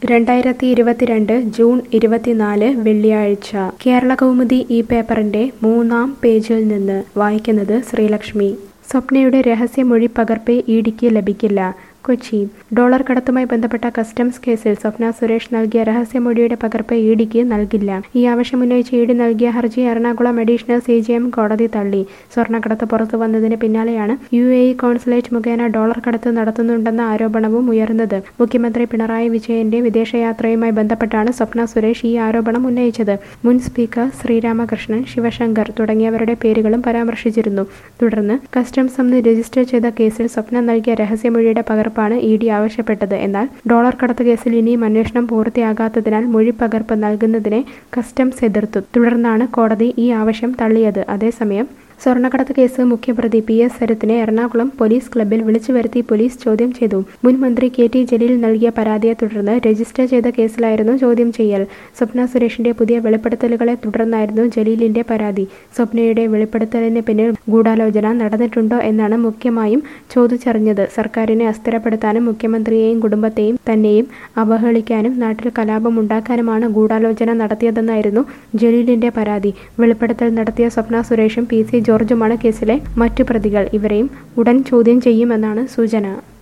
രണ്ടായിരത്തി ഇരുപത്തിരണ്ട് ജൂൺ ഇരുപത്തിനാല് വെള്ളിയാഴ്ച കേരള കൗമുദി ഈ പേപ്പറിന്റെ മൂന്നാം പേജിൽ നിന്ന് വായിക്കുന്നത് ശ്രീലക്ഷ്മി സ്വപ്നയുടെ രഹസ്യമൊഴി പകർപ്പ് ഇഡിക്ക് ലഭിക്കില്ല കൊച്ചി ഡോളർ കടത്തുമായി ബന്ധപ്പെട്ട കസ്റ്റംസ് കേസിൽ സ്വപ്ന സുരേഷ് നൽകിയ രഹസ്യമൊഴിയുടെ പകർപ്പ് ഇഡിക്ക് നൽകില്ല ഈ ആവശ്യമുന്നയിച്ച് ഇഡി നൽകിയ ഹർജി Ernakulam additional C J M കോടതി തള്ളി സ്വർണ്ണക്കടത്ത് പുറത്തു വന്നതിന് പിന്നാലെയാണ് യു എ ഇ കോൺസുലേറ്റ് മുഖേന ഡോളർ കടത്ത് നടത്തുന്നുണ്ടെന്ന ആരോപണവും ഉയർന്നത് മുഖ്യമന്ത്രി പിണറായി വിജയന്റെ വിദേശയാത്രയുമായി ബന്ധപ്പെട്ടാണ് സ്വപ്ന സുരേഷ് ഈ ആരോപണം ഉന്നയിച്ചത് മുൻ സ്പീക്കർ ശ്രീരാമകൃഷ്ണൻ ശിവശങ്കർ തുടങ്ങിയവരുടെ പേരുകളും പരാമർശിച്ചിരുന്നു തുടർന്ന് കസ്റ്റംസ് അന്ന് രജിസ്റ്റർ ചെയ്ത കേസിൽ സ്വപ്ന നൽകിയ രഹസ്യമൊഴിയുടെ പകർപ്പാണ് ഇ ഡി ആവശ്യപ്പെട്ടത് എന്നാൽ ഡോളർ കടത്ത് കേസിൽ ഇനിയും അന്വേഷണം പൂർത്തിയാകാത്തതിനാൽ മൊഴി പകർപ്പ് നൽകുന്നതിനെ കസ്റ്റംസ് എതിർത്തു തുടർന്നാണ് കോടതി ഈ ആവശ്യം തള്ളിയത് അതേസമയം സ്വർണ്ണക്കടത്ത് കേസ് മുഖ്യപ്രതി പി എസ് സരത്തിനെ എറണാകുളം പോലീസ് ക്ലബ്ബിൽ വിളിച്ചു വരുത്തി പോലീസ് ചോദ്യം ചെയ്തു മുൻ മന്ത്രി കെ ടി ജലീൽ നൽകിയ പരാതിയെ തുടർന്ന് രജിസ്റ്റർ ചെയ്ത കേസിലായിരുന്നു ചോദ്യം ചെയ്യൽ സ്വപ്ന സുരേഷിന്റെ പുതിയ വെളിപ്പെടുത്തലുകളെ തുടർന്നായിരുന്നു ജലീലിന്റെ പരാതി സ്വപ്നയുടെ വെളിപ്പെടുത്തലിന് പിന്നിൽ ഗൂഢാലോചന നടന്നിട്ടുണ്ടോ എന്നാണ് മുഖ്യമായും ചോദിച്ചറിഞ്ഞത് സർക്കാരിനെ അസ്ഥിരപ്പെടുത്താനും മുഖ്യമന്ത്രിയെയും കുടുംബത്തെയും തന്നെയും അവഹേളിക്കാനും നാട്ടിൽ കലാപമുണ്ടാക്കാനുമാണ് ഗൂഢാലോചന നടത്തിയതെന്നായിരുന്നു ജലീലിന്റെ പരാതി വെളിപ്പെടുത്തൽ നടത്തിയ സ്വപ്ന സുരേഷും പി സി ജോർജുമാണ് കേസിലെ മറ്റു പ്രതികൾ ഇവരെയും ഉടൻ ചോദ്യം ചെയ്യുമെന്നാണ് സൂചന